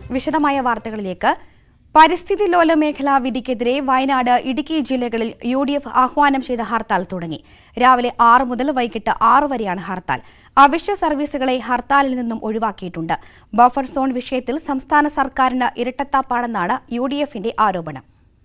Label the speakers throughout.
Speaker 1: വിശദമായ വാർത്തകളിലേക്ക് പരിസ്ഥിതി ലോല മേഖലാ വിധിക്കെതിരെ വയനാട് ഇടുക്കി ജില്ലകളിൽ യു ഡി എഫ് ആഹ്വാനം ചെയ്ത ഹർത്താൽ തുടങ്ങി രാവിലെ ആറ് മുതൽ വൈകിട്ട് ആറ് വരെയാണ് ഹർത്താൽ അവശ്യ സർവീസുകളെ ഹർത്താലിൽ നിന്നും ഒഴിവാക്കിയിട്ടുണ്ട് ബഫർ സോൺ വിഷയത്തിൽ സംസ്ഥാന സർക്കാരിന് ഇരട്ടത്താപ്പാണെന്നാണ് യു ഡി എഫിന്റെ ആരോപണം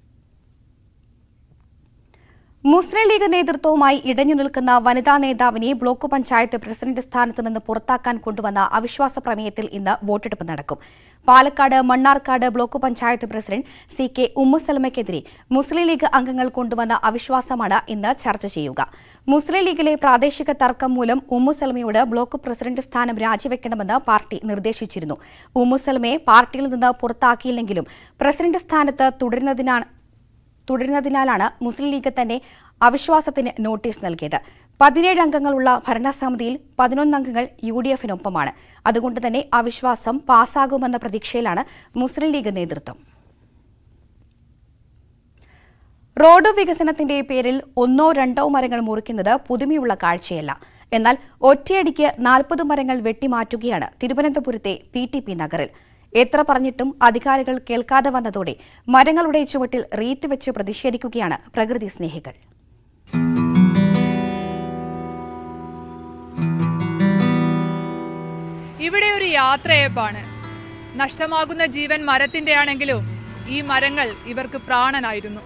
Speaker 1: മുസ്ലിം ലീഗ് നേതൃത്വവുമായി ഇടഞ്ഞു നിൽക്കുന്ന വനിതാ നേതാവിനെ ബ്ലോക്ക് പഞ്ചായത്ത് പ്രസിഡന്റ് സ്ഥാനത്ത് നിന്ന് പുറത്താക്കാൻ കൊണ്ടുവന്ന അവിശ്വാസ പ്രമേയത്തിൽ ഇന്ന് വോട്ടെടുപ്പ് നടക്കും Palakkad Mannarkkad block panchayat president C K ഉമ്മുസലമയ്ക്കെതിരെ മുസ്ലിം ലീഗ് അംഗങ്ങൾ കൊണ്ടുവന്ന അവിശ്വാസമാണ് ഇന്ന് ചർച്ച ചെയ്യുക മുസ്ലിം ലീഗിലെ പ്രാദേശിക തർക്കം മൂലം ഉമ്മുസലമയോട് ബ്ലോക്ക് പ്രസിഡന്റ് സ്ഥാനം രാജിവെക്കണമെന്ന് പാർട്ടി നിർദ്ദേശിച്ചിരുന്നു ഉമ്മുസലമയെ പാർട്ടിയിൽ നിന്ന് പുറത്താക്കിയില്ലെങ്കിലും പ്രസിഡന്റ് സ്ഥാനത്ത് തുടരുന്നതിനാണ് തുടരുന്നതിനാലാണ് മുസ്ലിം ലീഗ് തന്നെ അവിശ്വാസത്തിന് നോട്ടീസ് നൽകിയത് പതിനേഴ് അംഗങ്ങളുള്ള ഭരണസമിതിയിൽ പതിനൊന്ന് അംഗങ്ങൾ യു ഡി എഫിനൊപ്പമാണ് അതുകൊണ്ട് തന്നെ അവിശ്വാസം പാസ്സാകുമെന്ന പ്രതീക്ഷയിലാണ് മുസ്ലിം ലീഗ് നേതൃത്വം റോഡ് വികസനത്തിന്റെ പേരിൽ ഒന്നോ രണ്ടോ മരങ്ങൾ മുറിക്കുന്നത് പുതുമയുള്ള കാഴ്ചയല്ല എന്നാൽ ഒറ്റയടിക്ക് നാൽപ്പത് മരങ്ങൾ വെട്ടിമാറ്റുകയാണ് തിരുവനന്തപുരത്തെ പി ടി പി നഗറിൽ എത്ര പറഞ്ഞിട്ടും അധികാരികൾ കേൾക്കാതെ വന്നതോടെ മരങ്ങളുടെ ചുവട്ടിൽ റീത്ത് വെച്ച് പ്രതിഷേധിക്കുകയാണ് പ്രകൃതി സ്നേഹികൾ
Speaker 2: ഇവിടെ ഒരു യാത്രയപ്പാണ് നഷ്ടമാകുന്ന ജീവൻ മരത്തിന്റെ ആണെങ്കിലും ഈ മരങ്ങൾ ഇവർക്ക് പ്രാണനായിരുന്നു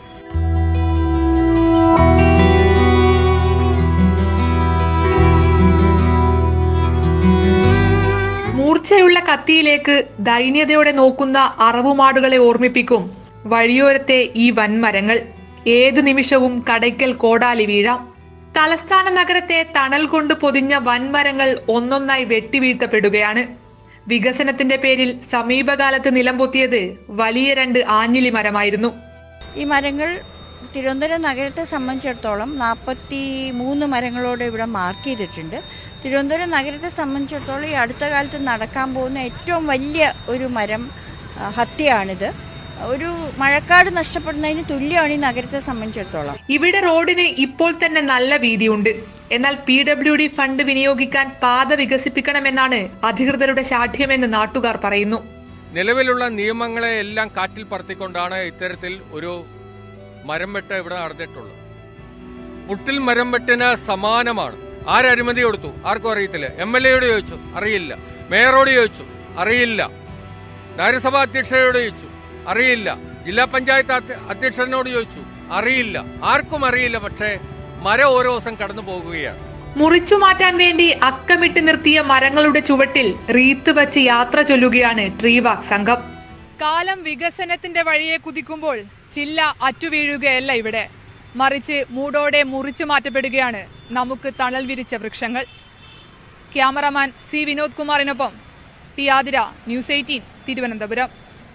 Speaker 2: മൂർച്ചയുള്ള കത്തിയിലേക്ക് ദൈന്യതയോടെ നോക്കുന്ന അറവുമാടുകളെ ഓർമ്മിപ്പിക്കും വഴിയോരത്തെ ഈ വൻമരങ്ങൾ ഏത് നിമിഷവും കടയ്ക്കൽ കോടാലി വീഴാം തലസ്ഥാന നഗരത്തെ തണൽ കൊണ്ട് പൊതിഞ്ഞ വൻമരങ്ങൾ ഒന്നൊന്നായി വെട്ടിവീഴ്ത്തപ്പെടുകയാണ് വികസനത്തിന്റെ പേരിൽ സമീപകാലത്ത് നിലംപൊത്തിയത് വലിയ രണ്ട് ആഞ്ഞിലി മരമായിരുന്നു
Speaker 3: ഈ മരങ്ങൾ തിരുവനന്തപുരം നഗരത്തെ സംബന്ധിച്ചിടത്തോളം നാൽപ്പത്തി മൂന്ന് മരങ്ങളോട് ഇവിടെ മാർക്ക് ചെയ്തിട്ടുണ്ട് തിരുവനന്തപുരം നഗരത്തെ സംബന്ധിച്ചിടത്തോളം ഈ അടുത്ത കാലത്ത് നടക്കാൻ പോകുന്ന ഏറ്റവും വലിയ ഒരു മരം ആ, ഹത്യയാണിത് ഒരു മഴക്കാട് നഷ്ടപ്പെടുന്നതിന് തുല്യമാണ് ഈ നഗരത്തെ സംബന്ധിച്ചിടത്തോളം
Speaker 2: ഇവിടെ റോഡിന് ഇപ്പോൾ തന്നെ നല്ല വീതിയുണ്ട് എന്നാൽ പി ഡബ്ല്യു ഡി ഫണ്ട് വിനിയോഗിക്കാൻ പാത വികസിപ്പിക്കണമെന്നാണ് അധികൃതരുടെ ശാഠ്യമെന്ന് നാട്ടുകാർ പറയുന്നു
Speaker 4: നിലവിലുള്ള നിയമങ്ങളെ എല്ലാം കാറ്റിൽ പറത്തിക്കൊണ്ടാണ് ഇത്തരത്തിൽ ഒരു മരം വെട്ട് ഇവിടെ നടന്നിട്ടുള്ളത് മുട്ടിൽ മരം വെട്ടിന് സമാനമാണ് ആരനുമതി കൊടുത്തു ആർക്കും അറിയത്തില്ല എം എൽ എയോട് ചോദിച്ചു അറിയില്ല മേയറോട് ചോദിച്ചു അറിയില്ല നഗരസഭാ അധ്യക്ഷയോട് ചോദിച്ചു അറിയില്ല ജില്ലാ പഞ്ചായത്ത് അധ്യ- അധ്യക്ഷനോട് ചോദിച്ചു അറിയില്ല ആർക്കും അറിയില്ല പക്ഷേ മരം ഓരോ ദിവസം കടന്നു പോകുകയാണ്
Speaker 2: മുറിച്ചു മാറ്റാൻ വേണ്ടി അക്കമിട്ട് നിർത്തിയ മരങ്ങളുടെ ചുവട്ടിൽ റീത്ത് വച്ച് യാത്ര ചൊല്ലുകയാണ് ട്രീവാക് സംഘം കാലം വികസനത്തിന്റെ വഴിയെ കുതിക്കുമ്പോൾ ചില്ല അറ്റുവീഴുകയല്ല ഇവിടെ മറിച്ച് മൂടോടെ മുറിച്ചു മാറ്റപ്പെടുകയാണ് നമുക്ക് തണൽ വിരിച്ച വൃക്ഷങ്ങൾ ക്യാമറമാൻ സി വിനോദ് കുമാറിനൊപ്പം T Athira news eighteen Thiruvananthapuram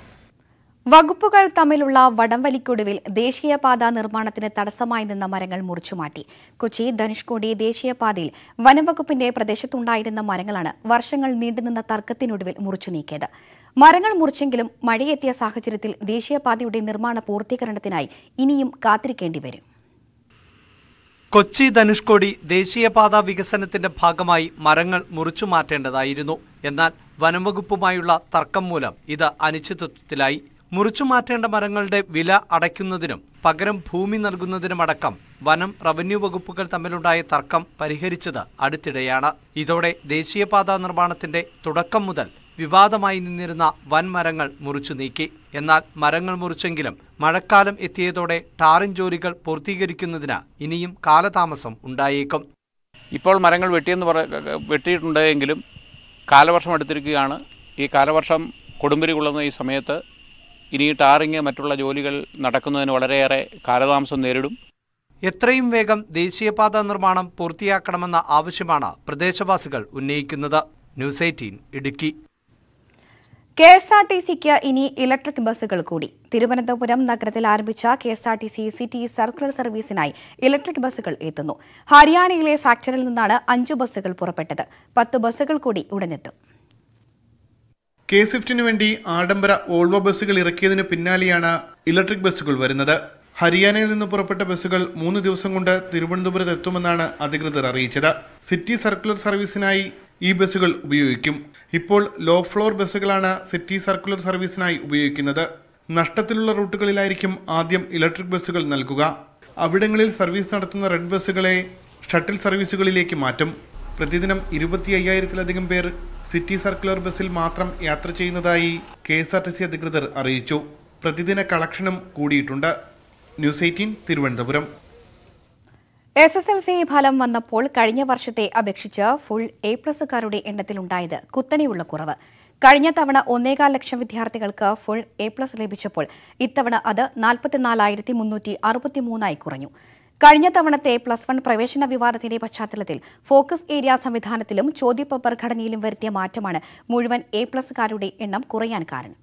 Speaker 1: വകുപ്പുകൾ തമ്മിലുള്ള വടംവലിക്കൊടുവിൽ ദേശീയപാത നിർമ്മാണത്തിന് തടസ്സമായി നിന്ന മരങ്ങൾ മുറിച്ചുമാറ്റി കൊച്ചി ധനുഷ്കോടി ദേശീയപാതയിൽ വനംവകുപ്പിന്റെ പ്രദേശത്തുണ്ടായിരുന്ന മരങ്ങളാണ് വർഷങ്ങൾ നീണ്ടുനിന്ന തർക്കത്തിനൊടുവിൽ മുറിച്ചു നീക്കിയത് മരങ്ങൾ മുറിച്ചെങ്കിലും മഴയെത്തിയ സാഹചര്യത്തിൽ ദേശീയപാതയുടെ നിർമ്മാണ പൂർത്തീകരണത്തിനായി ഇനിയും കാത്തിരിക്കേണ്ടി വരും
Speaker 5: കൊച്ചി ധനുഷ്കോടി ദേശീയപാത വികസനത്തിന്റെ ഭാഗമായി മരങ്ങൾ മുറിച്ചു മാറ്റേണ്ടതായിരുന്നു എന്നാൽ വനംവകുപ്പുമായുള്ള തർക്കം മൂലം ഇത് അനിശ്ചിതത്വത്തിലായി മുറിച്ചു മാറ്റേണ്ട മരങ്ങളുടെ വില അടയ്ക്കുന്നതിനും പകരം ഭൂമി നൽകുന്നതിനുമടക്കം വനം റവന്യൂ വകുപ്പുകൾ തമ്മിലുണ്ടായ തർക്കം പരിഹരിച്ചത് അടുത്തിടെയാണ് ഇതോടെ ദേശീയപാത നിർമ്മാണത്തിന്റെ തുടക്കം മുതൽ വിവാദമായി നിന്നിരുന്ന വൻമരങ്ങൾ മുറിച്ചു നീക്കി എന്നാൽ മരങ്ങൾ മുറിച്ചെങ്കിലും മഴക്കാലം എത്തിയതോടെ ടാറിംഗ് ജോലികൾ പൂർത്തീകരിക്കുന്നതിന് ഇനിയും കാലതാമസം ഉണ്ടായേക്കും
Speaker 6: ഇപ്പോൾ മരങ്ങൾ വെട്ടിയെന്ന് പറ വെട്ടിയിട്ടുണ്ടെങ്കിലും കാലവർഷം അടുത്തിരിക്കുകയാണ് ഈ കാലവർഷം കൊടുമ്പിരി കൊള്ളുന്ന ഈ സമയത്ത് ഇനി ടാറിങ് മറ്റുള്ള ജോലികൾ നടക്കുന്നതിന് വളരെയേറെ കാലതാമസം നേരിടും
Speaker 5: എത്രയും വേഗം ദേശീയപാത നിർമ്മാണം പൂർത്തിയാക്കണമെന്ന ആവശ്യമാണ് പ്രദേശവാസികൾ ഉന്നയിക്കുന്നത് news eighteen Idukki
Speaker 1: K S R T സിക്ക് ഇനി ഇലക്ട്രിക് ബസ്സുകൾ കൂടി തിരുവനന്തപുരം നഗരത്തിൽ ആരംഭിച്ച K S R T C city circular സർവീസിനായി ഇലക്ട്രിക് ബസ്സുകൾ എത്തുന്നു ഹരിയാനയിലെ ഫാക്ടറിയിൽ നിന്നാണ് അഞ്ച് ബസ്സുകൾ പുറപ്പെട്ടത് പത്ത് ബസ്സുകൾ കൂടി ഉടനെത്തും
Speaker 7: കെ സ്വിഫ്റ്റിന് വേണ്ടി ആഡംബര ഓൾവോ ബസ്സുകൾ ഇറക്കിയതിന് പിന്നാലെയാണ് ഇലക്ട്രിക് ബസ്സുകൾ വരുന്നത് ഹരിയാനയിൽ നിന്ന് പുറപ്പെട്ട ബസ്സുകൾ മൂന്ന് ദിവസം കൊണ്ട് തിരുവനന്തപുരത്ത് എത്തുമെന്നാണ് അധികൃതർ അറിയിച്ചത് സിറ്റി സർക്കുലർ സർവീസിനായി ഈ ബസ്സുകൾ ഉപയോഗിക്കും ഇപ്പോൾ ലോ ഫ്ലോർ ബസ്സുകളാണ് സിറ്റി സർക്കുലർ സർവീസിനായി ഉപയോഗിക്കുന്നത് നഷ്ടത്തിലുള്ള റൂട്ടുകളിലായിരിക്കും ആദ്യം ഇലക്ട്രിക് ബസ്സുകൾ നൽകുക അവിടങ്ങളിൽ സർവീസ് നടത്തുന്ന റെഡ് ബസ്സുകളെ ഷട്ടിൽ സർവീസുകളിലേക്ക് മാറ്റും പ്രതിദിനം ഇരുപത്തി അയ്യായിരത്തിലധികം പേർ സിറ്റി സർക്കുലർ ബസ്സിൽ മാത്രം യാത്ര ചെയ്യുന്നതായി K S R T C അധികൃതർ അറിയിച്ചു പ്രതിദിന കളക്ഷനും കൂടിയിട്ടുണ്ട് news eighteen Thiruvananthapuram
Speaker 1: S S L C ഫലം വന്നപ്പോൾ കഴിഞ്ഞ വർഷത്തെ അപേക്ഷിച്ച് ഫുൾ എ പ്ലസുകാരുടെ എണ്ണത്തിലുണ്ടായത് കുത്തനെയുള്ള കുറവ് കഴിഞ്ഞ തവണ ഒന്നേകാൽ ലക്ഷം വിദ്യാർത്ഥികൾക്ക് ഫുൾ എ പ്ലസ് ലഭിച്ചപ്പോൾ ഇത്തവണ അത് നാൽപ്പത്തിനാലായിരത്തി മുന്നൂറ്റി അറുപത്തിമൂന്നായി കുറഞ്ഞു കഴിഞ്ഞ തവണത്തെ പ്ലസ് വൺ പ്രവേശന വിവാദത്തിന്റെ പശ്ചാത്തലത്തിൽ ഫോക്കസ് ഏരിയ സംവിധാനത്തിലും ചോദ്യപേപ്പർ ഘടനയിലും വരുത്തിയ മാറ്റമാണ് മുഴുവൻ എ പ്ലസുകാരുടെ എണ്ണം കുറയാൻ കാരണം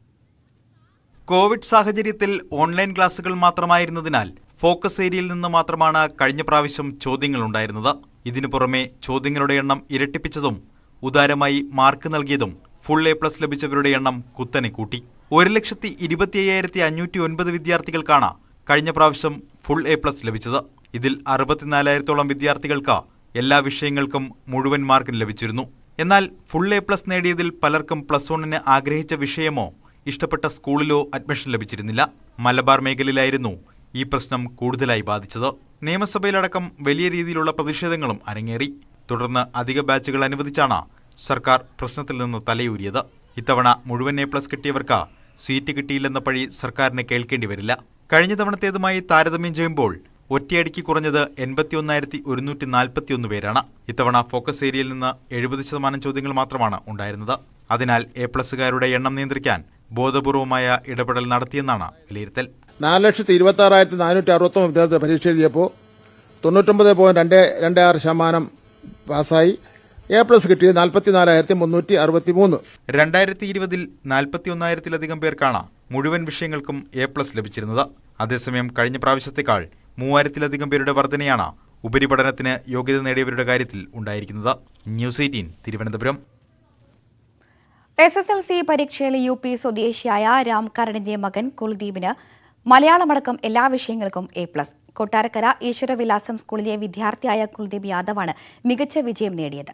Speaker 8: കോവിഡ് സാഹചര്യത്തിൽ ഓൺലൈൻ ക്ലാസുകൾ മാത്രമായിരുന്നതിനാൽ ഫോക്കസ് ഏരിയയിൽ നിന്ന് മാത്രമാണ് കഴിഞ്ഞ പ്രാവശ്യം ചോദ്യങ്ങൾ ഉണ്ടായിരുന്നത് ഇതിനു പുറമെ ചോദ്യങ്ങളുടെ എണ്ണം ഇരട്ടിപ്പിച്ചതും ഉദാരമായി മാർക്ക് നൽകിയതും ഫുൾ എ പ്ലസ് ലഭിച്ചവരുടെ എണ്ണം കുത്തനെ കൂട്ടി ഒരു ലക്ഷത്തി ഇരുപത്തി അയ്യായിരത്തി അഞ്ഞൂറ്റി ഒൻപത് വിദ്യാർത്ഥികൾക്കാണ് കഴിഞ്ഞ പ്രാവശ്യം ഫുൾ എ പ്ലസ് ലഭിച്ചത് ഇതിൽ അറുപത്തിനാലായിരത്തോളം വിദ്യാർത്ഥികൾക്ക് എല്ലാ വിഷയങ്ങൾക്കും മുഴുവൻ മാർക്ക് ലഭിച്ചിരുന്നു എന്നാൽ ഫുൾ എ പ്ലസ് നേടിയതിൽ പലർക്കും പ്ലസ് വണ്ണിന് ആഗ്രഹിച്ച വിഷയമോ ഇഷ്ടപ്പെട്ട സ്കൂളിലോ അഡ്മിഷൻ ലഭിച്ചിരുന്നില്ല മലബാർ മേഖലയിലായിരുന്നു ഈ പ്രശ്നം കൂടുതലായി ബാധിച്ചത് നിയമസഭയിലടക്കം വലിയ രീതിയിലുള്ള പ്രതിഷേധങ്ങളും അരങ്ങേറി തുടർന്ന് അധിക ബാച്ചുകൾ അനുവദിച്ചാണ് സർക്കാർ പ്രശ്നത്തിൽ നിന്ന് തലയൂരിയത് ഇത്തവണ മുഴുവൻ എ പ്ലസ് കിട്ടിയവർക്ക് സീറ്റ് കിട്ടിയില്ലെന്ന പഴി സർക്കാരിന് കേൾക്കേണ്ടി വരില്ല കഴിഞ്ഞ തവണത്തേതുമായി താരതമ്യം ചെയ്യുമ്പോൾ ഒറ്റയടിക്ക് കുറഞ്ഞത് എൺപത്തിയൊന്നായിരത്തി ഒരുന്നൂറ്റി നാൽപ്പത്തിയൊന്ന് പേരാണ് ഇത്തവണ ഫോക്കസ് ഏരിയയിൽ നിന്ന് എഴുപത് ശതമാനം ചോദ്യങ്ങൾ മാത്രമാണ് ഉണ്ടായിരുന്നത് അതിനാൽ എ പ്ലസുകാരുടെ എണ്ണം നിയന്ത്രിക്കാൻ ബോധപൂർവമായ ഇടപെടൽ നടത്തിയെന്നാണ് വിലയിരുത്തൽ
Speaker 9: നാല് ലക്ഷത്തി ഇരുപത്തി ആറായിരത്തി നാനൂറ്റി അറുപത്തൊമ്പത് വിദ്യാർത്ഥി പരീക്ഷ എഴുതിയപ്പോൾ തൊണ്ണൂറ്റൊമ്പത് പോയിന്റ് രണ്ട് രണ്ട് ആറ് ശതമാനം പാസ്സായി എ പ്ലസ് കിട്ടിയത് നാൽപ്പത്തി നാലായിരത്തി മുന്നൂറ്റി അറുപത്തി മൂന്ന്
Speaker 8: രണ്ടായിരത്തി ഇരുപതിൽ നാൽപ്പത്തിയൊന്നായിരത്തിലധികം പേർക്കാണ് മുഴുവൻ വിഷയങ്ങൾക്കും എ പ്ലസ് ലഭിച്ചിരുന്നത് അതേസമയം കഴിഞ്ഞ പ്രാവശ്യത്തെക്കാൾ മൂവായിരത്തിലധികം പേരുടെ വർധനയാണ് ഉപരിപഠനത്തിന് യോഗ്യത നേടിയവരുടെ കാര്യത്തിൽ ഉണ്ടായിരിക്കുന്നത് news eighteen Thiruvananthapuram
Speaker 1: S S L C പരീക്ഷയിൽ യു പി സ്വദേശിയായ രാംകരണിന്റെ മകൻ കുൽദീപിന് മലയാളമടക്കം എല്ലാ വിഷയങ്ങൾക്കും എ പ്ലസ് കൊട്ടാരക്കര ഈശ്വരവിലാസം സ്കൂളിലെ വിദ്യാർത്ഥിയായ കുൽദീപ് യാദവാണ് മികച്ച വിജയം നേടിയത്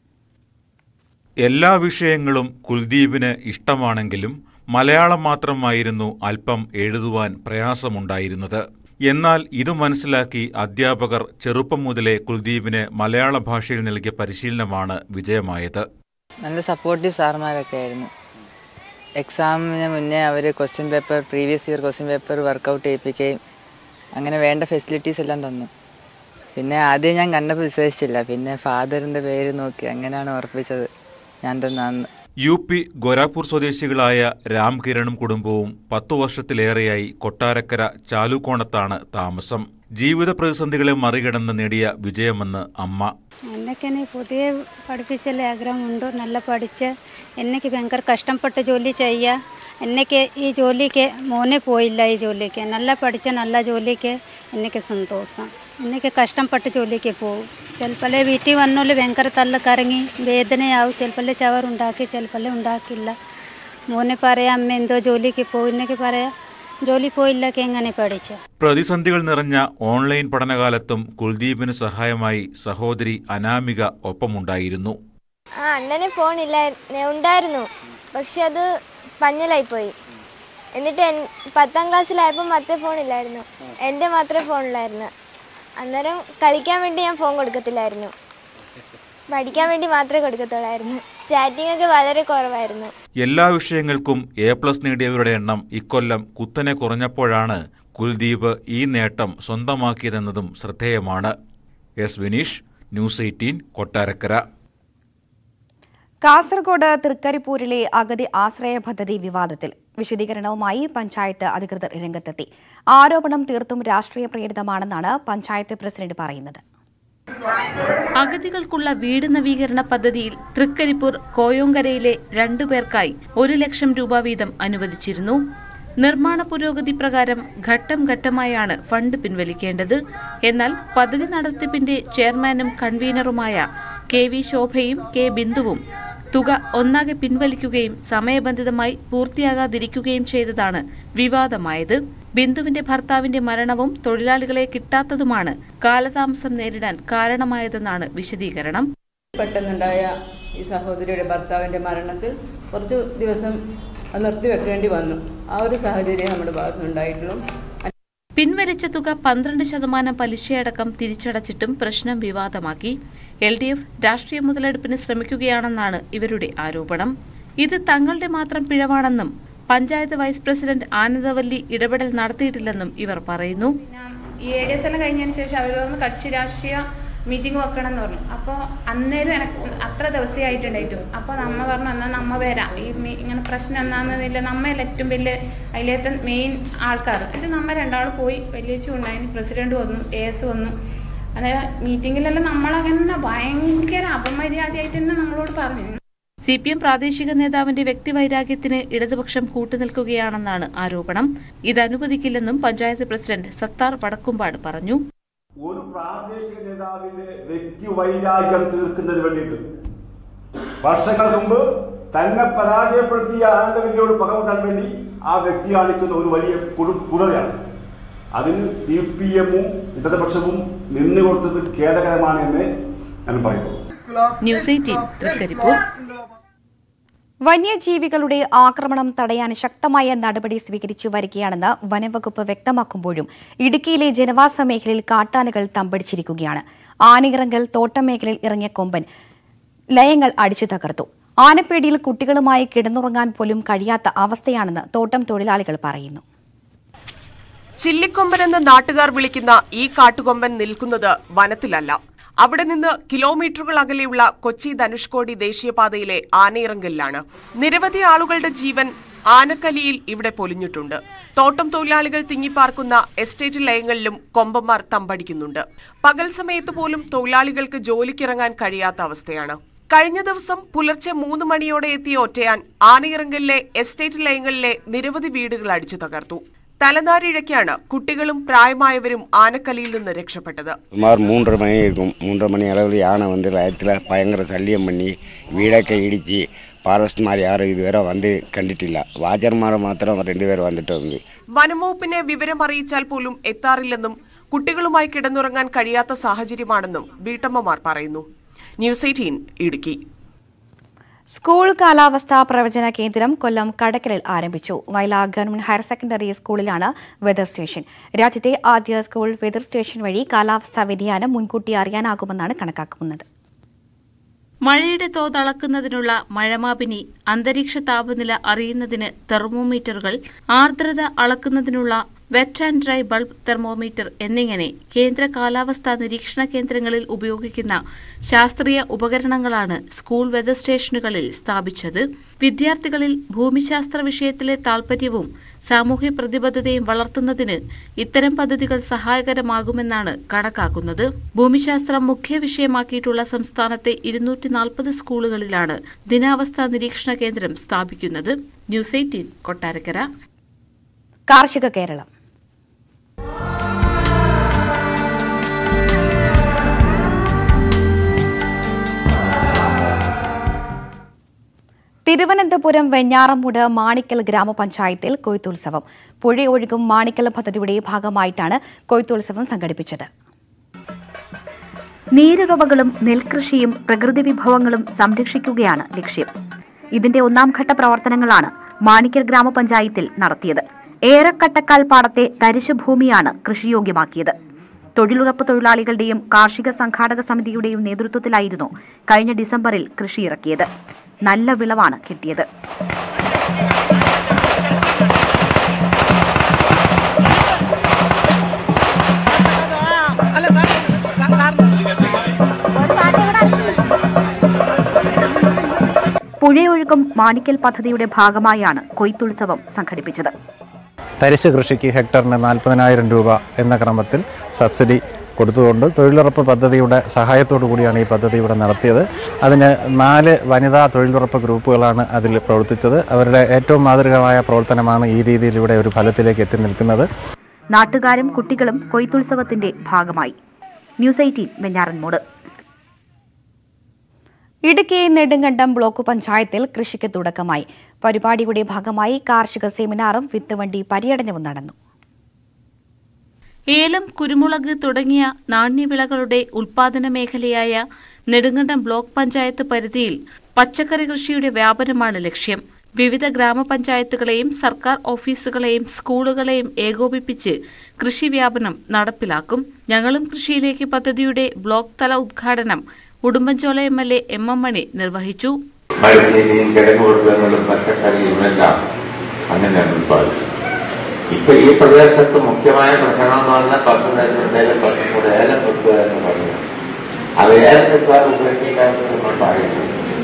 Speaker 10: എല്ലാ വിഷയങ്ങളും കുൽദീപിന് ഇഷ്ടമാണെങ്കിലും മലയാളം മാത്രമായിരുന്നു അല്പം എഴുതുവാൻ പ്രയാസമുണ്ടായിരുന്നത് എന്നാൽ ഇത് മനസ്സിലാക്കി അധ്യാപകർ ചെറുപ്പം മുതലേ കുൽദീപിന് മലയാള ഭാഷയിൽ നൽകിയ പരിശീലനമാണ് വിജയമായത്
Speaker 11: നല്ല സപ്പോർട്ടീവ് സാർമാരൊക്കെ ആയിരുന്നു എക്സാമിന് മുന്നേ അവർ question paper previous year question paper workout ചെയ്യിപ്പിക്കുകയും അങ്ങനെ വേണ്ട ഫെസിലിറ്റീസ് എല്ലാം തന്നു പിന്നെ ആദ്യം ഞാൻ കണ്ടപ്പോൾ വിശ്വസിച്ചില്ല പിന്നെ ഫാദറിൻ്റെ പേര് നോക്കി അങ്ങനെയാണ് ഉറപ്പിച്ചത് ഞാൻ തന്നാന്ന്
Speaker 10: യു പി ഗോരാപൂർ സ്വദേശികളായ രാംകിരണും കുടുംബവും പത്തു വർഷത്തിലേറെയായി കൊട്ടാരക്കര ചാലുകോണത്താണ് താമസം ജീവിത പ്രതിസന്ധികളെ മറികടന്ന് നേടിയ വിജയമെന്ന് അമ്മ
Speaker 12: എന്നൊക്കെ പുതിയ പഠിപ്പിച്ചല്ലേ ആഗ്രഹമുണ്ട് നല്ല പഠിച്ച് എന്നൊക്കെ ഭയങ്കര കഷ്ടപ്പെട്ട് ജോലി ചെയ്യുക എന്നൊക്കെ ഈ ജോലിക്ക് മോനെ പോയില്ല ഈ ജോലിക്ക് നല്ല പഠിച്ച നല്ല ജോലിക്ക് എന്നൊക്കെ സന്തോഷം എന്നൊക്കെ കഷ്ടപ്പെട്ട് ജോലിക്ക് പോകും ചിലപ്പോൾ വീട്ടിൽ വന്നോല് ഭയങ്കര തല്ല കറങ്ങി വേദനയാവും ചിലപ്പോൾ ചവറുണ്ടാക്കി ചിലപ്പോൾ ഉണ്ടാക്കില്ല മോനെ പറയാം അമ്മ എന്തോ ജോലിക്ക് പോകും എന്നൊക്കെ പറയാം ജോലി പോയില്ലൊക്കെ എങ്ങനെ പഠിച്ച
Speaker 10: പ്രതിസന്ധികൾ നിറഞ്ഞ ഓൺലൈൻ പഠനകാലത്തും കുൽദീപിന് സഹായമായി സഹോദരി അനാമിക ഒപ്പമുണ്ടായിരുന്നു
Speaker 13: ആ അണ്ണന് ഫോൺ ഇല്ലായിരുന്നു ഉണ്ടായിരുന്നു പക്ഷെ അത് പഞ്ഞലായിപ്പോയി എന്നിട്ട് എൻ പത്താം ക്ലാസ്സിലായപ്പോൾ മറ്റേ ഫോൺ ഇല്ലായിരുന്നു എൻ്റെ മാത്രമേ ഫോണിലായിരുന്നു അന്നേരം കളിക്കാൻ വേണ്ടി ഞാൻ ഫോൺ കൊടുക്കത്തില്ലായിരുന്നു പഠിക്കാൻ വേണ്ടി മാത്രമേ കൊടുക്കത്തുള്ളായിരുന്നു ചാറ്റിംഗ് ഒക്കെ വളരെ കുറവായിരുന്നു
Speaker 10: എല്ലാ വിഷയങ്ങൾക്കും എ പ്ലസ് നേടിയവരുടെ എണ്ണം ഇക്കൊല്ലം കുത്തനെ കുറഞ്ഞപ്പോഴാണ് കുൽദീപ് ഈ നേട്ടം സ്വന്തമാക്കിയതെന്നതും ശ്രദ്ധേയമാണ് S Vineesh news eighteen Kottarakkara
Speaker 1: Kasaragod തൃക്കരിപ്പൂരിലെ അഗതി ആശ്രയ പദ്ധതി വിവാദത്തിൽ വിശദീകരണവുമായി പഞ്ചായത്ത് അധികൃതർ രംഗത്തെത്തി ആരോപണം തീർത്തും രാഷ്ട്രീയ പ്രേരിതമാണെന്നാണ് പഞ്ചായത്ത് പ്രസിഡന്റ് പറയുന്നത്
Speaker 14: അഗതികൾക്കുള്ള വീട് നവീകരണ പദ്ധതിയിൽ തൃക്കരിപ്പൂർ കോയോങ്കരയിലെ രണ്ടുപേർക്കായി ഒരു ലക്ഷം രൂപ വീതം അനുവദിച്ചിരുന്നു നിർമ്മാണ പുരോഗതി പ്രകാരം ഘട്ടം ഘട്ടമായാണ് ഫണ്ട് പിൻവലിക്കേണ്ടത് എന്നാൽ പദ്ധതി നടത്തിപ്പിന്റെ ചെയർമാനും കൺവീനറുമായ കെ വി ശോഭയും കെ ബിന്ദുവും തുക ഒന്നാകെ പിൻവലിക്കുകയും സമയബന്ധിതമായി പൂർത്തിയാകാതിരിക്കുകയും ചെയ്തതാണ് വിവാദമായത് ബിന്ദുവിന്റെ ഭർത്താവിന്റെ മരണവും തൊഴിലാളികളെ കിട്ടാത്തതുമാണ് കാലതാമസം നേരിടാൻ കാരണമായതെന്നാണ് വിശദീകരണം
Speaker 15: പെട്ടെന്നുണ്ടായ ഈ സഹോദരിയുടെ ഭർത്താവിൻ്റെ മരണത്തിൽ കുറച്ച് ദിവസം അത് നിർത്തിവെക്കേണ്ടി വന്നു ആ ഒരു സാഹചര്യം നമ്മുടെ ഭാഗത്തുനിന്നുണ്ടായിട്ടുള്ളൂ
Speaker 14: പിൻവലിച്ച തുക പന്ത്രണ്ട് ശതമാനം പലിശയടക്കം തിരിച്ചടച്ചിട്ടും പ്രശ്നം വിവാദമാക്കി എൽ ഡി എഫ് രാഷ്ട്രീയ മുതലെടുപ്പിന് ശ്രമിക്കുകയാണെന്നാണ് ഇവരുടെ ആരോപണം ഇത് തങ്ങളുടെ മാത്രം പിഴവാണെന്നും പഞ്ചായത്ത് വൈസ് പ്രസിഡന്റ് ആനന്ദവല്ലി ഇടപെടൽ നടത്തിയിട്ടില്ലെന്നും ഇവർ പറയുന്നു
Speaker 16: ഈ എ ഡി എസ് എല്ലാം കഴിഞ്ഞതിന് ശേഷം അവർ പറഞ്ഞു കക്ഷി രാഷ്ട്രീയ മീറ്റിംഗ് വെക്കണം എന്ന് പറഞ്ഞു അപ്പോൾ അന്നേരം എനിക്ക് അത്ര ദിവസമേ ആയിട്ടുണ്ടായിട്ടു അപ്പോൾ നമ്മ പറഞ്ഞു എന്നാൽ നമ്മ വരാം ഈ മീ- ഇങ്ങനെ പ്രശ്നം എന്നാന്നില്ല നമ്മയല്ല ഏറ്റവും വലിയ അതിലേത്തെ മെയിൻ ആൾക്കാർ എന്നിട്ട് നമ്മ രണ്ടാൾ പോയി വലിയച്ചു ഉണ്ടായിന് പ്രസിഡന്റ് വന്നു എ എസ് വന്നു അന്നേരം മീറ്റിങ്ങിലെല്ലാം നമ്മളങ്ങനെ ഭയങ്കര അപമര്യാദയായിട്ട് തന്നെ നമ്മളോട് പറഞ്ഞു
Speaker 14: സി പി എം പ്രാദേശിക നേതാവിന്റെ വ്യക്തിവൈരാഗ്യത്തിന് ഇടതുപക്ഷം കൂട്ടുനിൽക്കുകയാണെന്നാണ് ആരോപണം ഇത് അനുവദിക്കില്ലെന്നും പഞ്ചായത്ത് പ്രസിഡന്റ് സത്താർ വടക്കുംപാട് പറഞ്ഞു
Speaker 17: ഒരു പ്രാദേശിക നേതാവിന്റെ വ്യക്തി വൈരാഗ്യം തീർക്കുന്നതിന് വേണ്ടിയിട്ട് വർഷങ്ങൾ മുമ്പ് തന്നെ പരാജയപ്പെടുത്തിയ ആനന്ദവില്ലോട് പകമുട്ടാൻ വേണ്ടി ആ വ്യക്തി കാണിക്കുന്ന ഒരു വലിയ കൊടു കുടതയാണ് അതിന് സി പി എമ്മും ഇടതുപക്ഷവും നിന്നുകൊടുത്തത് ഖേദകരമാണ് എന്ന് ഞാൻ പറയുന്നു
Speaker 14: ന്യൂസ് എയ്റ്റീൻ തൃക്കരിപ്പൂർ
Speaker 1: വന്യജീവികളുടെ ആക്രമണം തടയാൻ ശക്തമായ നടപടി സ്വീകരിച്ചു വരികയാണെന്ന് വനംവകുപ്പ് വ്യക്തമാക്കുമ്പോഴും ഇടുക്കിയിലെ ജനവാസ മേഖലയിൽ കാട്ടാനകൾ തമ്പടിച്ചിരിക്കുകയാണ് ആനയിറങ്കൽ തോട്ടം മേഖലയിൽ ഇറങ്ങിയ കൊമ്പൻ ലയങ്ങൾ അടിച്ചു തകർത്തു ആനപ്പേടിയിൽ കുട്ടികളുമായി കിടന്നുറങ്ങാൻ പോലും കഴിയാത്ത അവസ്ഥയാണെന്ന് തോട്ടം തൊഴിലാളികൾ പറയുന്നു
Speaker 18: ചില്ലിക്കൊമ്പൻ എന്ന് നാട്ടുകാർ വിളിക്കുന്ന ഈ കാട്ടുകൊമ്പൻ നിൽക്കുന്നത് വനത്തിലല്ല അവിടെ നിന്ന് കിലോമീറ്ററുകൾ അകലെയുള്ള കൊച്ചി ധനുഷ്കോടി ദേശീയപാതയിലെ ആനയിറങ്കലിലാണ് നിരവധി ആളുകളുടെ ജീവൻ ആനക്കലിയിൽ ഇവിടെ പൊലിഞ്ഞിട്ടുണ്ട് തോട്ടം തൊഴിലാളികൾ തിങ്ങിപ്പാർക്കുന്ന എസ്റ്റേറ്റ് ലയങ്ങളിലും കൊമ്പന്മാർ തമ്പടിക്കുന്നുണ്ട് പകൽ സമയത്ത് പോലും തൊഴിലാളികൾക്ക് ജോലിക്കിറങ്ങാൻ കഴിയാത്ത അവസ്ഥയാണ് കഴിഞ്ഞ ദിവസം പുലർച്ചെ മൂന്ന് മണിയോടെ എത്തിയ ഒറ്റയാൻ ആനയിറങ്കലിലെ എസ്റ്റേറ്റ് ലയങ്ങളിലെ നിരവധി വീടുകൾ അടിച്ചു തകർത്തു തലനാരിഴയ്ക്കാണ് കുട്ടികളും പ്രായമായവരും ആനക്കലിയിൽ നിന്ന് രക്ഷപ്പെട്ടത്
Speaker 19: சுமார் மூன்றரை மணி இருக்கும் மூன்றரை மணி அளவில் யானை வந்து லயத்தில் பயங்கர சல்லியம் பண்ணி வீடൊക്കെ இடிச்சு ஃபாரஸ்ட்மார் யாரும் இதுவரை வந்து കണ്ടിട്ടില്ല വാച്ചർമാർ മാത്രം രണ്ട് പേർ വന്നിട്ടുണ്ട്
Speaker 18: വനംവകുപ്പിനെ വിവരം അറിയിച്ചാൽ പോലും എത്താറില്ലെന്നും കുട്ടികളുമായി കിടന്നുറങ്ങാൻ കഴിയാത്ത സാഹചര്യമാണെന്നും വീട്ടമ്മമാർ പറയുന്നു ന്യൂസ് എയ്റ്റീൻ ഇടുക്കി
Speaker 1: സ്കൂൾ കാലാവസ്ഥാ പ്രവചന കേന്ദ്രം കൊല്ലം കടക്കലിൽ ആരംഭിച്ചു വയല ഗവൺമെന്റ് ഹയർ സെക്കൻഡറി സ്കൂളിലാണ് വെതർ സ്റ്റേഷൻ രാജ്യത്തെ ആദ്യ സ്കൂൾ വെതർ സ്റ്റേഷൻ വഴി കാലാവസ്ഥാ വ്യതിയാനം മുൻകൂട്ടി അറിയാനാകുമെന്നാണ് കണക്കാക്കുന്നത്
Speaker 14: മഴയുടെ തോത് അളക്കുന്നതിനുള്ള മഴമാപിനി അന്തരീക്ഷ താപനില അറിയുന്നതിന് തെർമോമീറ്ററുകൾ ആർദ്രത അളക്കുന്നതിനുള്ള wet and dry bulb thermometer എന്നിങ്ങനെ കേന്ദ്ര കാലാവസ്ഥാ നിരീക്ഷണ കേന്ദ്രങ്ങളിൽ ഉപയോഗിക്കുന്ന ശാസ്ത്രീയ ഉപകരണങ്ങളാണ് സ്കൂൾ വെതർ സ്റ്റേഷനുകളിൽ സ്ഥാപിച്ചത് വിദ്യാർത്ഥികളിൽ ഭൂമിശാസ്ത്ര വിഷയത്തിലെ താൽപര്യവും സാമൂഹ്യ പ്രതിബദ്ധതയും വളർത്തുന്നതിന് ഇത്തരം പദ്ധതികൾ സഹായകരമാകുമെന്നാണ് കണക്കാക്കുന്നത് ഭൂമിശാസ്ത്രം മുഖ്യ വിഷയമാക്കിയിട്ടുള്ള സംസ്ഥാനത്തെ ഇരുന്നൂറ്റി നാൽപ്പത് സ്കൂളുകളിലാണ് ദിനാവസ്ഥാ നിരീക്ഷണ കേന്ദ്രം സ്ഥാപിക്കുന്നത് ന്യൂസ് എയ്റ്റീൻ കൊട്ടാരക്കര
Speaker 1: കാർഷിക കേരളം തിരുവനന്തപുരം വെഞ്ഞാറമൂട് മാണിക്കൽ ഗ്രാമപഞ്ചായത്തിൽ കൊയ്ത്തുത്സവം പുഴയൊഴുകും മാണിക്കൽ പദ്ധതിയുടെ ഭാഗമായിട്ടാണ് കൊയ്ത്തുത്സവം സംഘടിപ്പിച്ചത്
Speaker 20: നീരുറവകളും നെൽകൃഷിയും പ്രകൃതി വിഭവങ്ങളും സംരക്ഷിക്കുകയാണ് ലക്ഷ്യം ഇതിന്റെ ഒന്നാം ഘട്ട പ്രവർത്തനങ്ങളാണ് മാണിക്കൽ ഗ്രാമപഞ്ചായത്തിൽ നടത്തിയത് ഏറക്കട്ടക്കാൽ പാടത്തെ തരിശുഭൂമിയാണ് കൃഷിയോഗ്യമാക്കിയത് തൊഴിലുറപ്പ് തൊഴിലാളികളുടെയും കാർഷിക സംഘാടക സമിതിയുടെയും നേതൃത്വത്തിലായിരുന്നു കഴിഞ്ഞ ഡിസംബറിൽ കൃഷി ഇറക്കിയത് നല്ല വിളവാണ് കിട്ടിയത് പുഴയൊഴുക്കും മാണിക്കൽ പദ്ധതിയുടെ ഭാഗമായാണ് കൊയ്ത്തുത്സവം സംഘടിപ്പിച്ചത്
Speaker 21: തരിശ് കൃഷിക്ക് ഹെക്ടറിന് നാൽപ്പതിനായിരം രൂപ എന്ന ക്രമത്തിൽ സബ്സിഡി കൊടുത്തുകൊണ്ട് തൊഴിലുറപ്പ് പദ്ധതിയുടെ സഹായത്തോടു കൂടിയാണ് ഈ പദ്ധതി ഇവിടെ നടത്തിയത് അതിന് നാല് വനിതാ തൊഴിലുറപ്പ് ഗ്രൂപ്പുകളാണ് അതിൽ പ്രവർത്തിച്ചത് അവരുടെ ഏറ്റവും മാതൃകമായ പ്രവർത്തനമാണ് ഈ രീതിയിൽ ഇവിടെ ഒരു ഫലത്തിലേക്ക് എത്തി നിൽക്കുന്നത്
Speaker 20: നാട്ടുകാരും കുട്ടികളും കൊയ്ത്തുത്സവത്തിന്റെ ഭാഗമായി news eighteen Venjaramoodu
Speaker 1: Idukki Nedumkandam block പഞ്ചായത്തിൽ കൃഷിക്ക് തുടക്കമായി പരിപാടിയുടെ ഭാഗമായി കാർഷിക സെമിനാറും വിത്തുവണ്ടി പര്യടനവും നടന്നു
Speaker 14: ഏലം കുരുമുളക് തുടങ്ങിയ നാണ്യവിളകളുടെ ഉൽപാദന മേഖലയായ നെടുങ്കണ്ടം ബ്ലോക്ക് പഞ്ചായത്ത് പരിധിയിൽ പച്ചക്കറി കൃഷിയുടെ വ്യാപനമാണ് ലക്ഷ്യം വിവിധ ഗ്രാമപഞ്ചായത്തുകളെയും സർക്കാർ ഓഫീസുകളെയും സ്കൂളുകളെയും ഏകോപിപ്പിച്ച് കൃഷി വ്യാപനം നടപ്പിലാക്കും ഞങ്ങളും കൃഷിയിലേക്ക് പദ്ധതിയുടെ ബ്ലോക്ക് തല ഉദ്ഘാടനം Udumbanchola M L A M M Mani നിർവഹിച്ചു
Speaker 3: മരച്ചീനിയും കിഴങ്ങ് കൊടുക്കുന്നതും പച്ചക്കറിയും എല്ലാം അങ്ങനെയാണ് ഉത്പാദിപ്പിക്കുന്നത് ഇപ്പൊ ഈ പ്രദേശത്ത് മുഖ്യമായ പ്രശ്നം എന്ന് പറഞ്ഞാൽ പത്ത് നെല്ലുണ്ടെങ്കിൽ പത്ത് കൂടെ ഏലം വെക്കുക എന്ന് പറഞ്ഞു അത് ഏലം വെക്കാൻ ഉപയോഗിക്കാമെന്ന് നമ്മൾ പറയുന്നു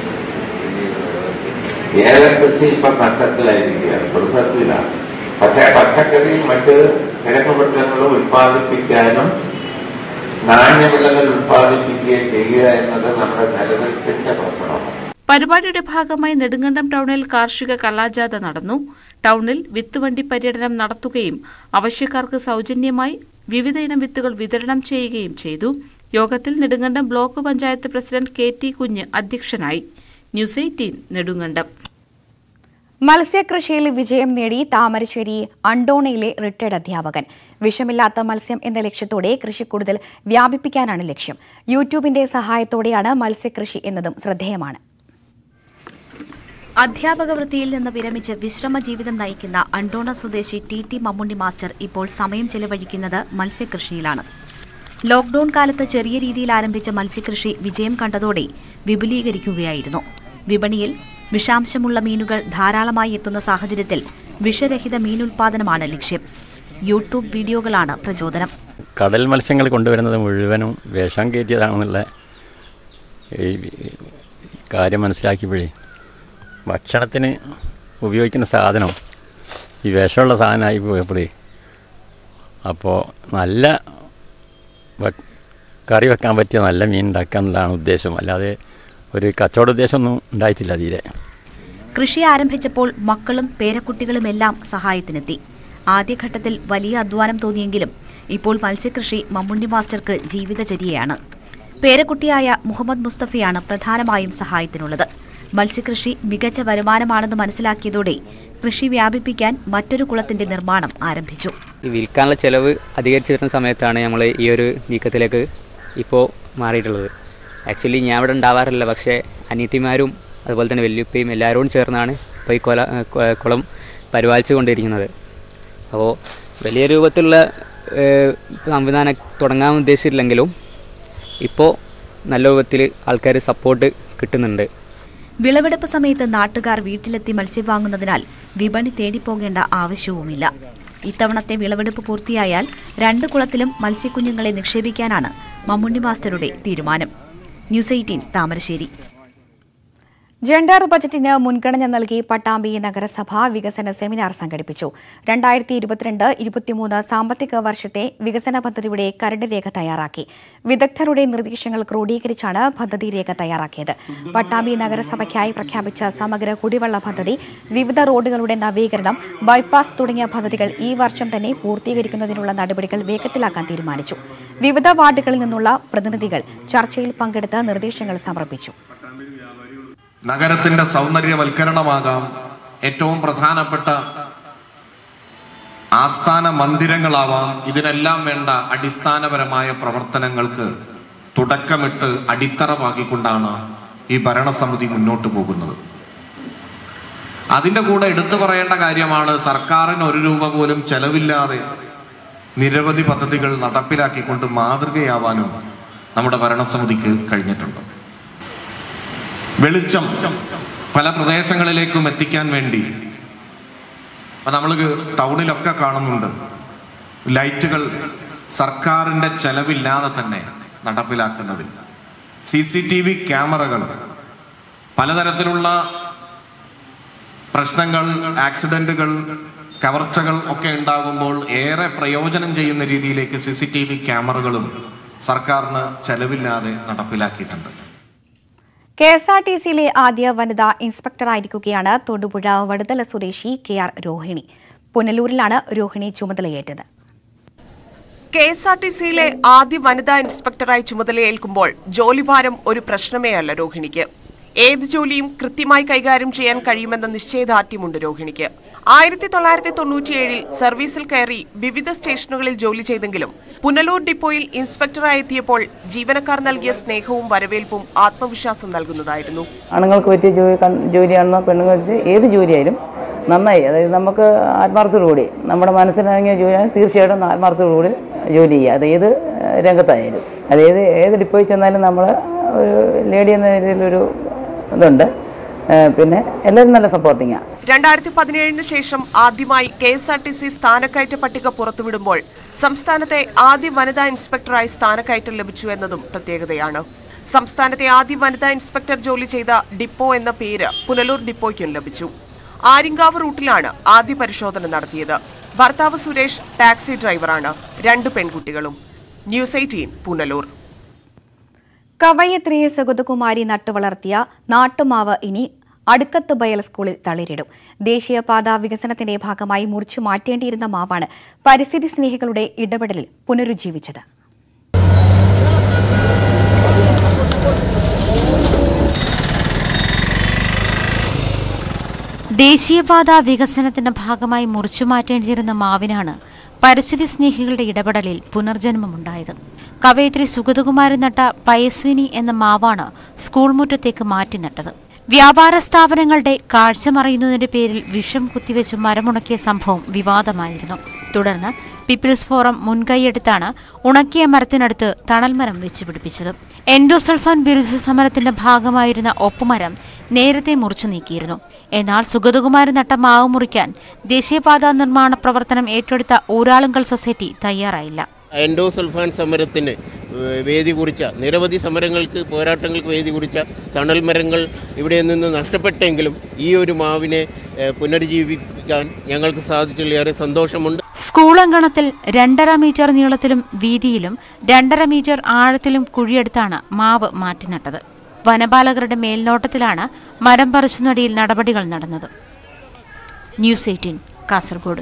Speaker 3: ഏലം കൃഷി ഇപ്പം നഷ്ടത്തിലായിരിക്കുകയാണ് പ്രതിസന്ധിയിലാണ് പക്ഷേ പച്ചക്കറിയും മറ്റ് കിഴങ്ങ് വർഗ്ഗങ്ങളും ഉത്പാദിപ്പിക്കാനും നാണ്യവിളകൾ ഉത്പാദിപ്പിക്കുകയും ചെയ്യുക എന്നത് നമ്മുടെ നിലനിൽപ്പിന്റെ പ്രശ്നമാണ്
Speaker 14: പരിപാടിയുടെ ഭാഗമായി നെടുങ്കണ്ടം ടൗണിൽ കാർഷിക കലാജാഥ നടന്നു ടൗണിൽ വിത്ത് വണ്ടി പര്യടനം നടത്തുകയും ആവശ്യക്കാർക്ക് സൗജന്യമായി വിവിധയിനം വിത്തുകൾ വിതരണം ചെയ്യുകയും ചെയ്തു യോഗത്തിൽ Nedumkandam block panchayat president K T Kunju അധ്യക്ഷനായി ന്യൂസ് എയ്റ്റീൻ നെടുങ്കണ്ടം
Speaker 1: മത്സ്യകൃഷിയിൽ വിജയം നേടി താമരശ്ശേരി അണ്ടോണയിലെ റിട്ടയർഡ് അധ്യാപകൻ വിഷമില്ലാത്ത മത്സ്യം എന്ന ലക്ഷ്യത്തോടെ കൃഷി കൂടുതൽ വ്യാപിപ്പിക്കാനാണ് ലക്ഷ്യം യൂട്യൂബിന്റെ സഹായത്തോടെയാണ് മത്സ്യകൃഷി എന്നതും ശ്രദ്ധേയമാണ്
Speaker 20: അധ്യാപക വൃത്തിയിൽ നിന്ന് വിരമിച്ച് വിശ്രമ ജീവിതം നയിക്കുന്ന അണ്ടോണ സ്വദേശി ടി ടി മമ്മുണ്ണി മാസ്റ്റർ ഇപ്പോൾ സമയം ചെലവഴിക്കുന്നത് മത്സ്യകൃഷിയിലാണ് ലോക്ഡൌൺ കാലത്ത് ചെറിയ രീതിയിൽ ആരംഭിച്ച മത്സ്യകൃഷി വിജയം കണ്ടതോടെ വിപുലീകരിക്കുകയായിരുന്നു വിപണിയിൽ വിഷാംശമുള്ള മീനുകൾ ധാരാളമായി എത്തുന്ന സാഹചര്യത്തിൽ വിഷരഹിത മീനുൽപാദനമാണ് ലക്ഷ്യം യൂട്യൂബ് വീഡിയോകളാണ് പ്രചോദനം
Speaker 22: കടൽ മത്സ്യങ്ങൾ കൊണ്ടുവരുന്നത് മുഴുവനും വിഷം കയറ്റിയതാണെന്നുള്ള ഈ കാര്യം മനസ്സിലാക്കിയപ്പോഴേ ഭക്ഷണത്തിന് ഉപയോഗിക്കുന്ന സാധനം ഈ വിഷമുള്ള സാധനമായി പോയപ്പോഴേ അപ്പോൾ നല്ല ഭ- കറി വെക്കാൻ പറ്റിയ നല്ല മീൻ ഉണ്ടാക്കുക എന്നുള്ളതാണ് ഉദ്ദേശം അല്ലാതെ ഒരു കച്ചവട ഉദ്ദേശമൊന്നും ഉണ്ടായിട്ടില്ല തീരെ
Speaker 20: കൃഷി ആരംഭിച്ചപ്പോൾ മക്കളും പേരക്കുട്ടികളുമെല്ലാം സഹായത്തിനെത്തി ആദ്യഘട്ടത്തിൽ വലിയ അധ്വാനം തോന്നിയെങ്കിലും ഇപ്പോൾ മത്സ്യകൃഷി മമ്മുണ്ണി മാസ്റ്റർക്ക് ജീവിതചര്യയാണ് പേരക്കുട്ടിയായ മുഹമ്മദ് മുസ്തഫയാണ് പ്രധാനമായും സഹായത്തിനുള്ളത് മത്സ്യകൃഷി മികച്ച വരുമാനമാണെന്ന് മനസ്സിലാക്കിയതോടെ കൃഷി വ്യാപിപ്പിക്കാൻ മറ്റൊരു കുളത്തിന്റെ നിർമ്മാണം ആരംഭിച്ചു
Speaker 23: ഈ വിൽക്കാനുള്ള ചിലവ് അധികരിച്ചു വരുന്ന സമയത്താണ് നമ്മൾ ഈ ഒരു നീക്കത്തിലേക്ക് ഇപ്പോൾ മാറിയിട്ടുള്ളത് ആക്ച്വലി ഞാൻ ഇവിടെ ഉണ്ടാവാറില്ല പക്ഷേ അനിയത്തിമാരും അതുപോലെ തന്നെ വല്യുപ്പയും എല്ലാവരോടും ചേർന്നാണ് ഇപ്പോൾ ഈ കൊല കൊ- കുളം പരിപാലിച്ചു കൊണ്ടിരിക്കുന്നത് അപ്പോൾ വലിയ രൂപത്തിലുള്ള ഏഹ്, സംവിധാനം തുടങ്ങാൻ ഉദ്ദേശിച്ചിട്ടില്ലെങ്കിലും ഇപ്പോൾ നല്ല രൂപത്തിൽ ആൾക്കാർ സപ്പോർട്ട് കിട്ടുന്നുണ്ട്
Speaker 20: വിളവെടുപ്പ് സമയത്ത് നാട്ടുകാർ വീട്ടിലെത്തി മത്സ്യം വാങ്ങുന്നതിനാൽ വിപണി തേടിപ്പോകേണ്ട ആവശ്യവുമില്ല ഇത്തവണത്തെ വിളവെടുപ്പ് പൂർത്തിയായാൽ രണ്ട് കുളത്തിലും മത്സ്യക്കുഞ്ഞുങ്ങളെ നിക്ഷേപിക്കാനാണ് മമ്മുണ്ണി മാസ്റ്ററുടെ തീരുമാനം ന്യൂസ് എയ്റ്റീൻ താമരശ്ശേരി
Speaker 1: ജെൻഡർ ബജറ്റിന് മുൻഗണന നൽകി പട്ടാമ്പി നഗരസഭ വികസന സെമിനാർ സംഘടിപ്പിച്ചു രണ്ടായിരത്തി ഇരുപത്തിരണ്ട് ഇരുപത്തിമൂന്ന് സാമ്പത്തിക വർഷത്തെ വികസന പദ്ധതിയുടെ കരട് രേഖ തയ്യാറാക്കി വിദഗ്ധരുടെ നിർദ്ദേശങ്ങൾ ക്രോഡീകരിച്ചാണ് പദ്ധതി രേഖ തയ്യാറാക്കിയത് പട്ടാമ്പി നഗരസഭയ്ക്കായി പ്രഖ്യാപിച്ച സമഗ്ര കുടിവെള്ള പദ്ധതി വിവിധ റോഡുകളുടെ നവീകരണം ബൈപ്പാസ് തുടങ്ങിയ പദ്ധതികൾ ഈ വർഷം തന്നെ പൂർത്തീകരിക്കുന്നതിനുള്ള നടപടികൾ വേഗത്തിലാക്കാൻ തീരുമാനിച്ചു വിവിധ വാർഡുകളിൽ നിന്നുള്ള പ്രതിനിധികൾ ചർച്ചയിൽ പങ്കെടുത്ത് നിർദ്ദേശങ്ങൾ സമർപ്പിച്ചു
Speaker 24: നഗരത്തിന്റെ സൗന്ദര്യവൽക്കരണമാകാം ഏറ്റവും പ്രധാനപ്പെട്ട ആസ്ഥാന മന്ദിരങ്ങളാവാം ഇതിനെല്ലാം വേണ്ട അടിസ്ഥാനപരമായ പ്രവർത്തനങ്ങൾക്ക് തുടക്കമിട്ട് അടിത്തറ പാകിക്കൊണ്ടാണ് ഈ ഭരണസമിതി മുന്നോട്ട് പോകുന്നത് അതിന്റെ കൂടെ എടുത്തു പറയേണ്ട കാര്യമാണ് സർക്കാരിന് ഒരു രൂപ പോലും ചെലവില്ലാതെ നിരവധി പദ്ധതികൾ നടപ്പിലാക്കിക്കൊണ്ട് മാതൃകയാവാനും നമ്മുടെ ഭരണസമിതിക്ക് കഴിഞ്ഞിട്ടുണ്ട് വെളിച്ചം പല പ്രദേശങ്ങളിലേക്കും എത്തിക്കാൻ വേണ്ടി അപ്പൊ നമ്മൾ ടൗണിലൊക്കെ കാണുന്നുണ്ട് ലൈറ്റുകൾ സർക്കാരിന്റെ ചെലവില്ലാതെ തന്നെ നടപ്പിലാക്കുന്നതിൽ സി സി ടി വി ക്യാമറകൾ പലതരത്തിലുള്ള പ്രശ്നങ്ങൾ ആക്സിഡന്റുകൾ കവർച്ചകൾ ഒക്കെ ഉണ്ടാകുമ്പോൾ ഏറെ പ്രയോജനം ചെയ്യുന്ന രീതിയിലേക്ക് സി സി ടി വി ക്യാമറകളും സർക്കാരിന് ചെലവില്ലാതെ നടപ്പിലാക്കിയിട്ടുണ്ട്
Speaker 1: കെ എസ് ആർ ടി സിയിലെ ആദ്യ വനിതാ ഇൻസ്പെക്ടറായിരിക്കുകയാണ് തൊടുപുഴ വടുതല സ്വദേശി കെ ആർ രോഹിണി പുനലൂരിലാണ് രോഹിണി ചുമതലയേറ്റത്
Speaker 18: കെ എസ് ആർ ടി സിയിലെ ആദ്യ വനിതാ ഇൻസ്പെക്ടറായി ചുമതലയേൽക്കുമ്പോൾ ജോലിഭാരം ഒരു പ്രശ്നമേ അല്ല രോഹിണിക്ക് ഏത് ജോലിയും കൃത്യമായി കൈകാര്യം ചെയ്യാൻ കഴിയുമെന്ന നിശ്ചയദാർഢ്യമുണ്ട് രോഹിണിക്ക് ആയിരത്തി തൊള്ളായിരത്തി തൊണ്ണൂറ്റിയേഴിൽ സർവീസിൽ കയറി വിവിധ സ്റ്റേഷനുകളിൽ ജോലി ചെയ്തെങ്കിലും പുനലൂർ ഡിപ്പോയിൽ ഇൻസ്പെക്ടറായി എത്തിയപ്പോൾ ജീവനക്കാർ നൽകിയ സ്നേഹവും വരവേൽപ്പും ആത്മവിശ്വാസം നൽകുന്നതായിരുന്നു
Speaker 2: ആണുങ്ങൾക്ക് പറ്റിയ ജോലി കൺ- ജോലിയാണെന്നോ പെണ്ണുങ്ങൾ വെച്ച് ഏത് ജോലിയായാലും നന്നായി അതായത് നമുക്ക് ആത്മാർത്ഥത്തോടുകൂടി നമ്മുടെ മനസ്സിനിറങ്ങിയ ജോലിയാണ് തീർച്ചയായിട്ടും ആത്മാർത്ഥത്തോടുകൂടി ജോലി ചെയ്യുക അത് ഏത് ഏഹ്, രംഗത്തായാലും അത് ഏത് ഏത് ഡിപ്പോയിൽ ചെന്നാലും നമ്മൾ ഒരു ലേഡി എന്ന രീതിയിലൊരു ഇതുണ്ട് ഏഹ്, പിന്നെ എല്ലാവരും നല്ല സപ്പോർട്ടിങ്ങാണ്
Speaker 18: രണ്ടായിരത്തി പതിനേഴിന് ശേഷം ആദ്യമായി K S R T C സ്ഥാനക്കയറ്റ പട്ടിക പുറത്തുവിടുമ്പോൾ സംസ്ഥാനത്തെ ആദ്യ വനിതാ ഇൻസ്പെക്ടറായി സ്ഥാനക്കയറ്റം ലഭിച്ചു എന്നതും പ്രത്യേകതയാണ് സംസ്ഥാനത്തെ ആദ്യ വനിതാ ഇൻസ്പെക്ടർ ജോലി ചെയ്ത ഡിപ്പോ എന്ന പേര് പുനലൂർ ഡിപ്പോയ്ക്കും ലഭിച്ചു ആര്യങ്കാവ് റൂട്ടിലാണ് ആദ്യ പരിശോധന നടത്തിയത് ഭർത്താവ് സുരേഷ് ടാക്സി ഡ്രൈവറാണ് രണ്ട് പെൺകുട്ടികളും ന്യൂസ് എയ്റ്റീൻ പുനലൂർ
Speaker 1: കവയത്രി സുഗതകുമാരി നട്ടുവളർത്തിയ നാട്ടുമാവ് ഇനി അടുക്കത്ത് ബയൽ സ്കൂളിൽ തളിരിടും ദേശീയപാത വികസനത്തിന്റെ ഭാഗമായി മുറിച്ചു മാറ്റേണ്ടിയിരുന്ന മാവാണ് പരിസ്ഥിതി സ്നേഹികളുടെ ഇടപെടലിൽ പുനരുജ്ജീവിച്ചത്
Speaker 4: ദേശീയപാത വികസനത്തിന്റെ ഭാഗമായി മുറിച്ചു മാറ്റേണ്ടിയിരുന്ന മാവിനാണ് പരിസ്ഥിതി സ്നേഹികളുടെ ഇടപെടലിൽ പുനർജന്മമുണ്ടായത് കവയിത്രി സുഗതകുമാരൻ നട്ട പയസ്വിനി എന്ന മാവാണ് സ്കൂൾ മുറ്റത്തേക്ക് മാറ്റി നട്ടത് വ്യാപാര സ്ഥാപനങ്ങളുടെ കാഴ്ച മറയുന്നതിന്റെ പേരിൽ വിഷം കുത്തിവെച്ച് മരമുണക്കിയ സംഭവം വിവാദമായിരുന്നു തുടർന്ന് പീപ്പിൾസ് ഫോറം മുൻകൈയെടുത്താണ് ഉണക്കിയ മരത്തിനടുത്ത് തണൽമരം വെച്ചുപിടിപ്പിച്ചത് എൻഡോസൾഫാൻ വിരുദ്ധ സമരത്തിന്റെ ഭാഗമായിരുന്ന ഒപ്പുമരം നേരത്തെ മുറിച്ചു നീക്കിയിരുന്നു എന്നാൽ സുഗതകുമാരൻ നട്ട മാവ് മുറിക്കാൻ ദേശീയപാതാ നിർമ്മാണ പ്രവർത്തനം ഏറ്റെടുത്ത ഊരാളുങ്കൽ സൊസൈറ്റി തയ്യാറായില്ല
Speaker 5: എൻഡോസൾഫാൻ സമരത്തിന് ഏഹ്, വേദി കുറിച്ച നിരവധി സമരങ്ങൾക്ക് പോരാട്ടങ്ങൾക്ക് വേദി കുറിച്ച തണൽ മരങ്ങൾ ഇവിടെ നിന്ന് നഷ്ടപ്പെട്ടെങ്കിലും ഈ ഒരു മാവിനെ ഏഹ്, പുനരുജ്ജീവിക്കാൻ ഞങ്ങൾക്ക് സാധിച്ചതിൽ ഏറെ സന്തോഷമുണ്ട്
Speaker 4: സ്കൂൾ അങ്കണത്തിൽ രണ്ടര മീറ്റർ നീളത്തിലും വീതിയിലും രണ്ടര മീറ്റർ ആഴത്തിലും കുഴിയെടുത്താണ് മാവ് മാറ്റിനട്ടത് വനപാലകരുടെ മേൽനോട്ടത്തിലാണ് മരം പറിച്ചുനടിയിൽ നടപടികൾ നടന്നത് ന്യൂസ് എയ്റ്റീൻ കാസർഗോഡ്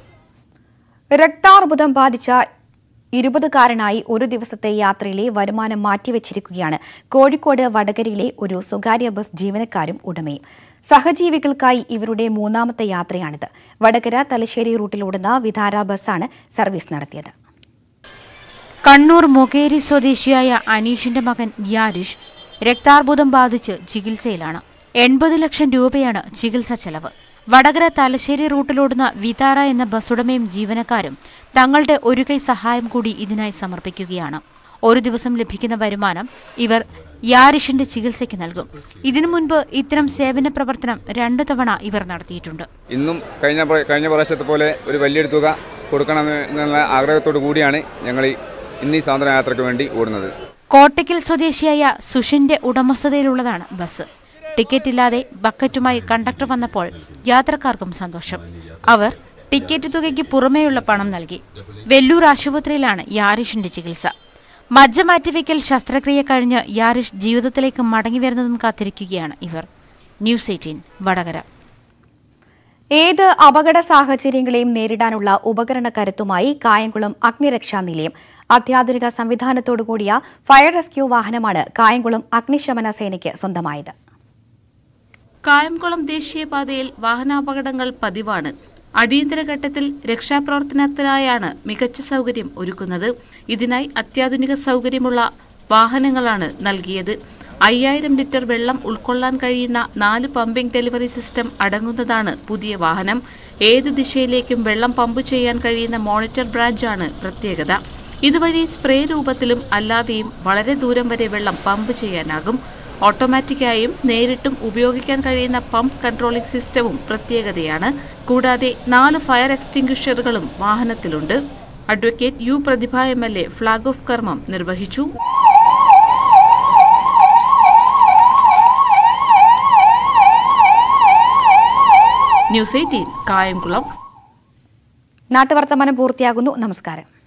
Speaker 1: രക്താർബുദം ബാധിച്ച ഇരുപതുകാരനായി ഒരു ദിവസത്തെ യാത്രയിലെ വരുമാനം മാറ്റിവെച്ചിരിക്കുകയാണ് കോഴിക്കോട് വടകരയിലെ ഒരു സ്വകാര്യ ബസ് ജീവനക്കാരും ഉടമയും സഹജീവികൾക്കായി ഇവരുടെ മൂന്നാമത്തെ യാത്രയാണിത് വടകര തലശ്ശേരി റൂട്ടിലോടുന്ന വിധാര ബസ്സാണ് സർവീസ് നടത്തിയത്
Speaker 4: കണ്ണൂർ മൊകേരി സ്വദേശിയായ അനീഷിന്റെ മകൻ യാരിഷ് രക്താർബുദം ബാധിച്ച് ചികിത്സയിലാണ് എൺപത് ലക്ഷം രൂപയാണ് ചികിത്സാ ചെലവ് വടകര തലശ്ശേരി റൂട്ടിലോടുന്ന വിതാര എന്ന ബസ്സുടമയും ജീവനക്കാരും തങ്ങളുടെ ഒരു കൈ സഹായം കൂടി ഇതിനായി സമർപ്പിക്കുകയാണ് ഒരു ദിവസം ലഭിക്കുന്ന വരുമാനം ഇവർ യാരിഷിന്റെ ചികിത്സയ്ക്ക് നൽകും ഇതിനു മുൻപ് ഇത്തരം സേവന പ്രവർത്തനം രണ്ടു തവണ ഇവർ നടത്തിയിട്ടുണ്ട്
Speaker 6: ഇന്നും കഴിഞ്ഞ പ്ര- കഴിഞ്ഞ പ്രാവശ്യത്തെ പോലെ ഒരു വലിയൊരു തുക കൊടുക്കണം എന്നുള്ള ആഗ്രഹത്തോടു കൂടിയാണ് ഞങ്ങൾ ഈ- ഇന്ന് ഈ സ്വാതന്ത്ര്യ യാത്രയ്ക്ക് വേണ്ടി ഓടുന്നത്
Speaker 4: കോട്ടയ്ക്കൽ സ്വദേശിയായ സുഷിന്റെ ഉടമസ്ഥതയിലുള്ളതാണ് ബസ് ടിക്കറ്റ് ഇല്ലാതെ ബക്കറ്റുമായി കണ്ടക്ടർ വന്നപ്പോൾ യാത്രക്കാർക്കും സന്തോഷം അവർ ടിക്കറ്റ് തുകയ്ക്ക് പുറമേയുള്ള പണം നൽകി വെല്ലൂർ ആശുപത്രിയിലാണ് യാരിഷിന്റെ ചികിത്സ മജ്ജ മാറ്റിവെക്കൽ ശസ്ത്രക്രിയ കഴിഞ്ഞ് യാരിഷ് ജീവിതത്തിലേക്ക് മടങ്ങി വരുന്നതും കാത്തിരിക്കുകയാണ് ഇവർ ന്യൂസ് എയ്റ്റീൻ വടകര
Speaker 1: ഏത് അപകട സാഹചര്യങ്ങളെയും നേരിടാനുള്ള ഉപകരണ കരുത്തുമായി കായംകുളം അഗ്നിരക്ഷാ നിലയം അത്യാധുനിക സംവിധാനത്തോടു കൂടിയ ഫയർ റെസ്ക്യൂ വാഹനമാണ് കായംകുളം അഗ്നിശമന സേനയ്ക്ക് സ്വന്തമായത്
Speaker 14: കായംകുളം ദേശീയപാതയിൽ വാഹനാപകടങ്ങൾ പതിവാണ് അടിയന്തര ഘട്ടത്തിൽ രക്ഷാപ്രവർത്തനത്തിനായാണ് മികച്ച സൗകര്യം ഒരുക്കുന്നത് ഇതിനായി അത്യാധുനിക സൗകര്യമുള്ള വാഹനങ്ങളാണ് നൽകിയത് അയ്യായിരം ലിറ്റർ വെള്ളം ഉൾക്കൊള്ളാൻ കഴിയുന്ന നാല് പമ്പിംഗ് ഡെലിവറി സിസ്റ്റം അടങ്ങുന്നതാണ് പുതിയ വാഹനം ഏത് ദിശയിലേക്കും വെള്ളം പമ്പ് ചെയ്യാൻ കഴിയുന്ന മോണിറ്റർ ബ്രാഞ്ചാണ് പ്രത്യേകത ഇതുവഴി സ്പ്രേ രൂപത്തിലും അല്ലാതെയും വളരെ ദൂരം വരെ വെള്ളം പമ്പ് ചെയ്യാനാകും ഓട്ടോമാറ്റിക്കായും നേരിട്ടും ഉപയോഗിക്കാൻ കഴിയുന്ന പമ്പ് കൺട്രോളിംഗ് സിസ്റ്റവും പ്രത്യേകതയാണ് കൂടാതെ നാല് ഫയർ എക്സ്റ്റിംഗ്വിഷറുകളും വാഹനത്തിലുണ്ട് advocate U Prathibha M L A flag off കർമ്മം നിർവഹിച്ചു ന്യൂസ് എയ്റ്റീൻ കായംകുളം
Speaker 1: നാട്ടുവർത്തമാനം പൂർത്തിയാകുന്നു നമസ്കാരം